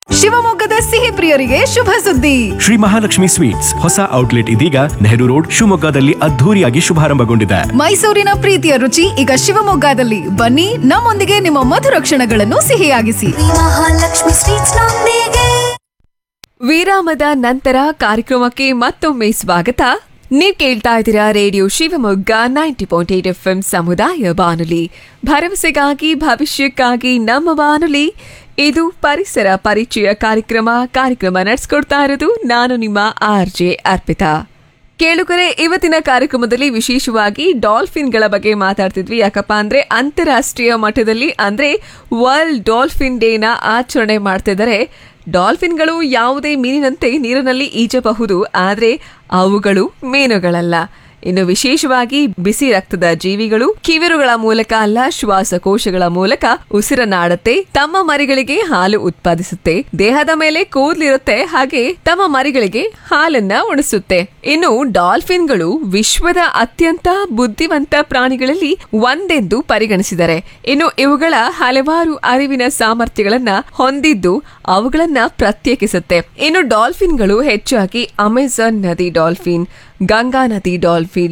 ಶಿವಮೊಗ್ಗದ ಸಿಹಿ ಪ್ರಿಯರಿಗೆ ಶುಭ ಸುದ್ದಿ ಶ್ರೀ ಮಹಾಲಕ್ಷ್ಮಿ ಸ್ವೀಟ್ಸ್ ಹೊಸ ಔಟ್ಲೆಟ್ ಇದೀಗ ನೆಹರು ರೋಡ್ ಶಿವಮೊಗ್ಗದಲ್ಲಿ ಅದ್ಧೂರಿಯಾಗಿ ಶುಭಾರಂಭಗೊಂಡಿದೆ ಮೈಸೂರಿನ ಪ್ರೀತಿಯ ರುಚಿ ಈಗ ಶಿವಮೊಗ್ಗದಲ್ಲಿ ಬನ್ನಿ ನಮ್ಮೊಂದಿಗೆ ನಿಮ್ಮ ಮಧುರ ಕ್ಷಣಗಳನ್ನು ಸಿಹಿಯಾಗಿಸಿ ಮಹಾಲಕ್ಷ್ಮಿ ಸ್ವೀಟ್ಸ್ ನೊಂದಿಗೆ ವಿರಾಮದ ನಂತರ ಕಾರ್ಯಕ್ರಮಕ್ಕೆ ಮತ್ತೊಮ್ಮೆ ಸ್ವಾಗತ ನೀವ್ ಕೇಳ್ತಾ ಇದ್ದೀರಾ radio Shivamogga ninety point eight F M ಸಮುದಾಯ ಬಾನುಲಿ ಭರವಸೆಗಾಗಿ ಭವಿಷ್ಯಕ್ಕಾಗಿ ನಮ್ಮ ಬಾನುಲಿ ಇದು ಪರಿಸರ ಪರಿಚಯ ಕಾರ್ಯಕ್ರಮ ಕಾರ್ಯಕ್ರಮ ನಡೆಸ್ಕೊಡ್ತಾ ಇರೋದು ನಾನು ನಿಮ್ಮ ಆರ್ ಜೆ ಅರ್ಪಿತಾ ಕೇಳುಗರೆ ಇವತ್ತಿನ ಕಾರ್ಯಕ್ರಮದಲ್ಲಿ ವಿಶೇಷವಾಗಿ ಡಾಲ್ಫಿನ್ಗಳ ಬಗ್ಗೆ ಮಾತಾಡ್ತಿದ್ವಿ ಯಾಕಪ್ಪ ಅಂದ್ರೆ ಅಂತಾರಾಷ್ಟ್ರೀಯ ಮಟ್ಟದಲ್ಲಿ ಅಂದ್ರೆ ವರ್ಲ್ಡ್ ಡಾಲ್ಫಿನ್ ಡೇನ ಆಚರಣೆ ಮಾಡ್ತಿದ್ದಾರೆ ಡಾಲ್ಫಿನ್ಗಳು ಯಾವುದೇ ಮೀನಿನಂತೆ ನೀರಿನಲ್ಲಿ ಈಜಬಹುದು ಆದರೆ ಅವುಗಳು ಮೀನುಗಳಲ್ಲ ಇನ್ನು ವಿಶೇಷವಾಗಿ ಬಿಸಿ ರಕ್ತದ ಜೀವಿಗಳು ಕಿವಿರುಗಳ ಮೂಲಕ ಅಲ್ಲ ಶ್ವಾಸಕೋಶಗಳ ಮೂಲಕ ಉಸಿರನಾಡುತ್ತೆ ತಮ್ಮ ಮರಿಗಳಿಗೆ ಹಾಲು ಉತ್ಪಾದಿಸುತ್ತೆ ದೇಹದ ಮೇಲೆ ಕೂದಲಿರುತ್ತೆ ಹಾಗೆ ತಮ್ಮ ಮರಿಗಳಿಗೆ ಹಾಲನ್ನ ಉಣಿಸುತ್ತೆ ಇನ್ನು ಡಾಲ್ಫಿನ್ಗಳು ವಿಶ್ವದ ಅತ್ಯಂತ ಬುದ್ಧಿವಂತ ಪ್ರಾಣಿಗಳಲ್ಲಿ ಒಂದೆಂದು ಪರಿಗಣಿಸಿದರೆ ಇನ್ನು ಇವುಗಳ ಹಲವಾರು ಅರಿವಿನ ಸಾಮರ್ಥ್ಯಗಳನ್ನ ಹೊಂದಿದ್ದು ಅವುಗಳನ್ನ ಪ್ರತ್ಯೇಕಿಸುತ್ತೆ ಇನ್ನು ಡಾಲ್ಫಿನ್ಗಳು ಹೆಚ್ಚಾಗಿ ಅಮೆಜಾನ್ ನದಿ ಡಾಲ್ಫಿನ್ ಗಂಗಾ ನದಿ ಡಾಲ್ಫಿನ್